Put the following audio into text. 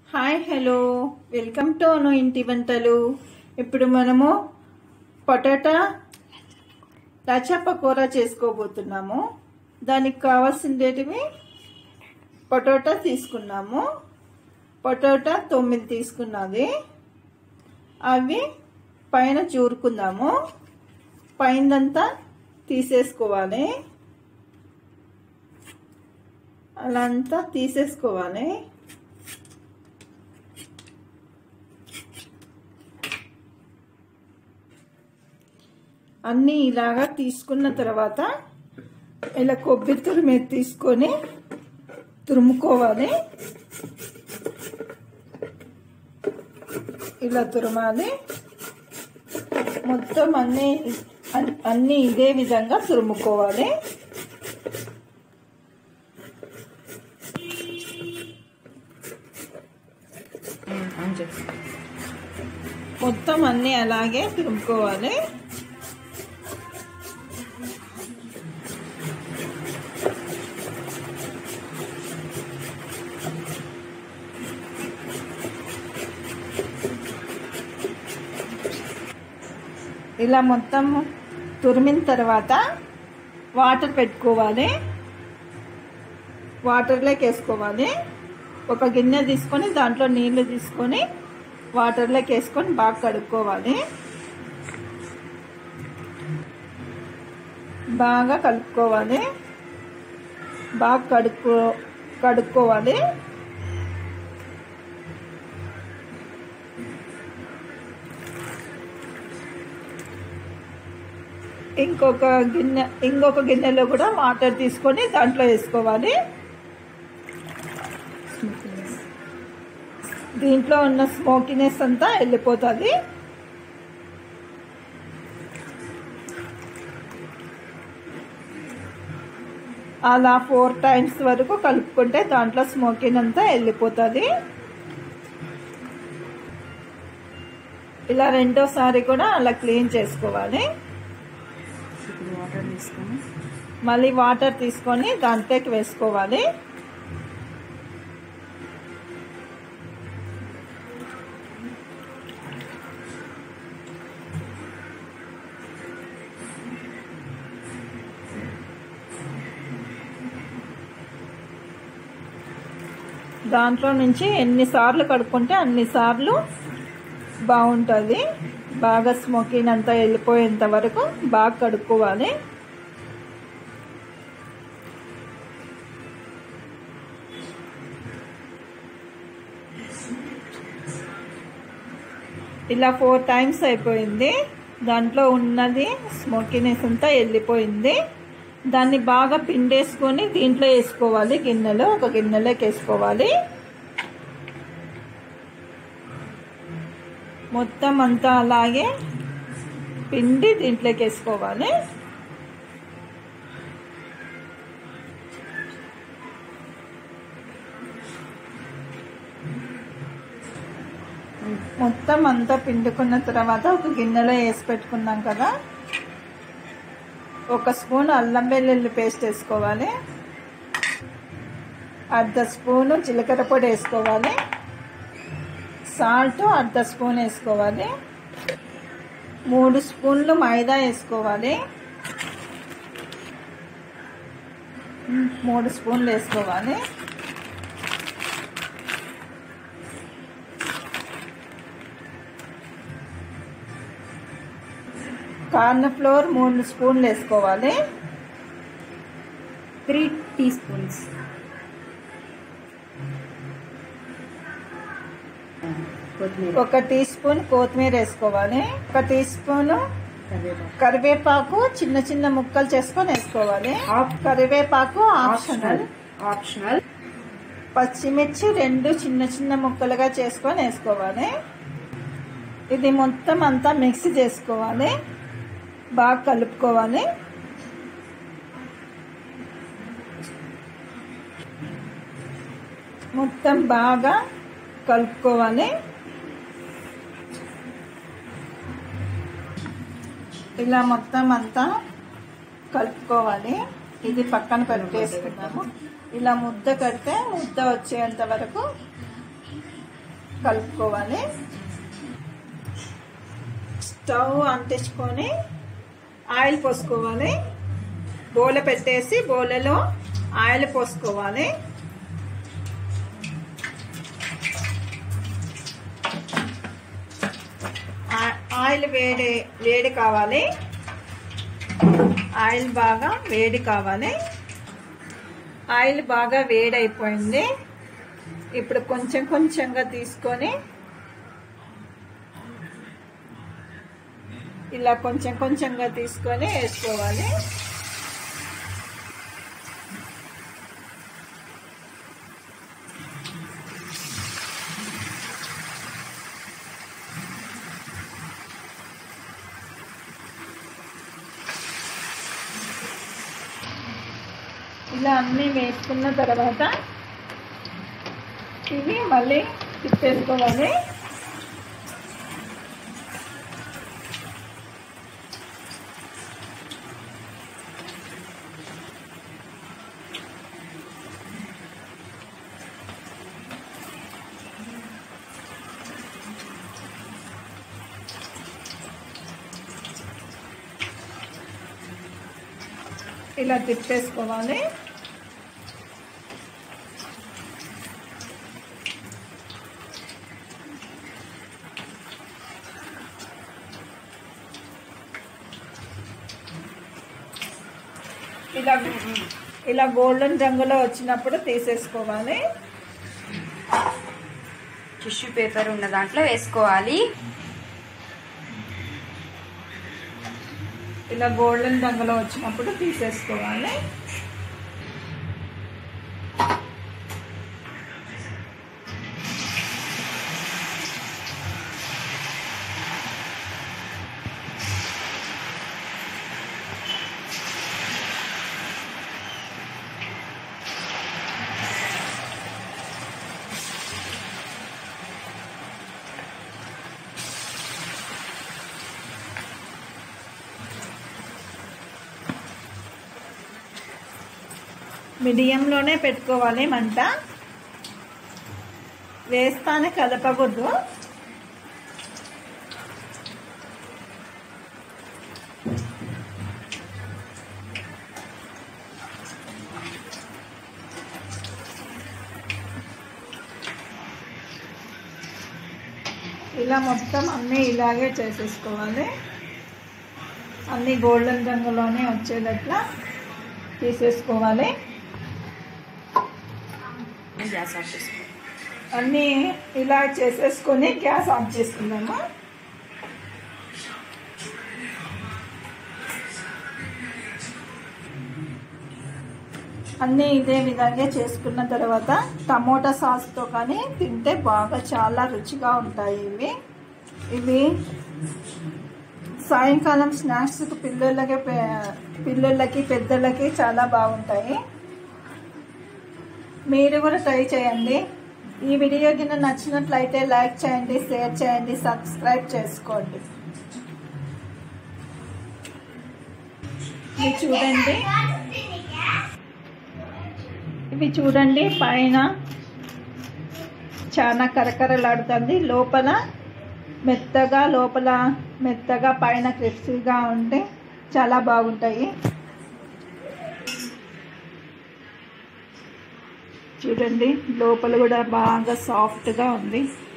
hi hello welcome to Anu ఇంటి వంటలు ఇప్పుడు మనము పొటాటా లచప్ప కూర చేసుకోబోతున్నాము దానికి కావాల్సిందేటివి పొటాటా తీసుకున్నాము పొటాటా తొమ్మిది తీసుకున్నది అవి పైన చూరుకుందాము పైనంతా తీసేసుకోవాలి అలా అంతా తీసేసుకోవాలి అన్నీ ఇలాగా తీసుకున్న తర్వాత ఇలా కొబ్బరి తురుము తీసుకొని తురుముకోవాలి ఇలా తురమాలి మొత్తం అన్నీ అన్నీ ఇదే విధంగా తురుముకోవాలి మొత్తం అన్నీ అలాగే తురుముకోవాలి ఇలా మొత్తం తురిమిన తర్వాత వాటర్ పెట్టుకోవాలి వాటర్లోకి వేసుకోవాలి ఒక గిన్నె తీసుకొని దాంట్లో నీళ్లు తీసుకొని వాటర్లోకి వేసుకొని బాగా కడుక్కోవాలి బాగా కలుపుకోవాలి బాగా కడుక్కో కడుక్కోవాలి ఇంకొక గిన్నె ఇంకొక గిన్నెలో కూడా వాటర్ తీసుకొని దాంట్లో వేసుకోవాలి దీంట్లో ఉన్న స్మోకినెస్ అంతా వెళ్ళిపోతుంది అలా ఫోర్ టైమ్స్ వరకు కలుపుకుంటే దాంట్లో స్మోకింగ్ అంతా వెళ్ళిపోతుంది ఇలా రెండోసారి కూడా అలా క్లీన్ చేసుకోవాలి వాటర్ తీసుకొని మళ్ళీ వాటర్ తీసుకొని దాంట్లోకి వేసుకోవాలి దాంట్లో నుంచి ఎన్నిసార్లు కడుక్కుంటే అన్నిసార్లు బాగుంటుంది బాగా స్మోకింగ్ అంతా వెళ్ళిపోయేంత వరకు బాగా కడుక్కోవాలి ఇలా ఫోర్ టైమ్స్ అయిపోయింది దాంట్లో ఉన్నది స్మోకీనెస్ అంతా వెళ్ళిపోయింది దాన్ని బాగా పిండేసుకొని దీంట్లో వేసుకోవాలి గిన్నెలో ఒక గిన్నెలోకి వేసుకోవాలి మొత్తం అంతా అలాగే పిండి దీంట్లోకి వేసుకోవాలి మొత్తం అంతా పిండుకున్న తర్వాత ఒక గిన్నెలో వేసి పెట్టుకున్నాం కదా ఒక స్పూన్ అల్లం వెల్లుల్లి పేస్ట్ వేసుకోవాలి అర్ధ స్పూను జీలకర్ర పొడి వేసుకోవాలి సాల్ట్ అర్ధ స్పూన్ వేసుకోవాలి మూడు స్పూన్లు మైదా వేసుకోవాలి మూడు స్పూన్లు వేసుకోవాలి కార్న్ ఫ్లోర్ మూడు స్పూన్లు వేసుకోవాలి త్రీ టీ స్పూన్స్ కొత్తిమీర ఒక టీ స్పూన్ కొత్తిమీర వేసుకోవాలి ఒక టీ స్పూన్ కరివేపాకు కరివేపాకు చిన్న చిన్న ముక్కలు చేసుకొని వేసుకోవాలి ఆప్- కరివేపాకు ఆప్షనల్ ఆప్షనల్ ఆప్షనల్ పచ్చిమిర్చి రెండు చిన్న చిన్న ముక్కలుగా చేసుకొని వేసుకోవాలి ఇది మొత్తం అంతా మిక్స్ చేసుకోవాలి బాగా కలుపుకోవాలి మొత్తం బాగా కలుపుకోవాలి ఇలా మొత్తం అంతా కలుపుకోవాలి ఇది పక్కన పెట్టేసుకున్నాము ఇలా ముద్ద కడితే ముద్ద వచ్చేంత వరకు కలుపుకోవాలి స్టవ్ అంటించుకొని ఆయిల్ పోసుకోవాలి బోల పెట్టేసి బోలలో ఆయిల్ పోసుకోవాలి ఆ- ఆయిల్ వేడి వేడి కావాలి ఆయిల్ బాగా వేడి కావాలి ఆయిల్ బాగా వేడైపోయింది ఇప్పుడు కొంచెం కొంచెంగా తీసుకొని ఇలా కొంచెం కొంచెంగా తీసుకొని వేసుకోవాలి ఇలా అన్నీ వేసుకున్న తర్వాత ఇవి మళ్ళీ తిప్పేసుకోవాలి ఇలా తిప్పేసుకోవాలి ఇలా ఇలా గోల్డెన్ రంగులో వచ్చినప్పుడు తీసేసుకోవాలి టిష్యూ పేపర్ ఉన్న దాంట్లో వేసుకోవాలి ఇలా గోల్డెన్ రంగులో వచ్చినప్పుడు తీసేసుకోవాలి మీడియంలోనే పెట్టుకోవాలి మంట వేస్తానే కలపకూడదు ఇలా మొత్తం అన్నీ ఇలాగే చేసేసుకోవాలి అన్నీ గోల్డెన్ రంగులోనే వచ్చేటట్లా తీసేసుకోవాలి గ్యాస్ ఆఫ్ చేసుకో అన్నీ ఇలా చేసేసుకొని గ్యాస్ ఆఫ్ చేసుకుందాము అన్నీ ఇదే విధంగా చేసుకున్న తర్వాత టమోటా సాస్తో కానీ తింటే బాగా చాలా రుచిగా ఉంటాయి ఇవి ఇవి సాయంకాలం స్నాక్స్కి పిల్లలకి పె- పిల్లలకి పెద్దలకి చాలా బాగుంటాయి మీరు కూడా ట్రై చేయండి ఈ వీడియో కింద నచ్చినట్లయితే లైక్ చేయండి షేర్ చేయండి సబ్స్క్రైబ్ చేసుకోండి ఇవి చూడండి ఇవి చూడండి పైన చాలా కరకరలాడుతుంది లోపల మెత్తగా లోపల మెత్తగా పైన క్రిప్సీగా ఉంటే చాలా బాగుంటాయి చూడండి లోపల కూడా బాగా సాఫ్ట్గా ఉంది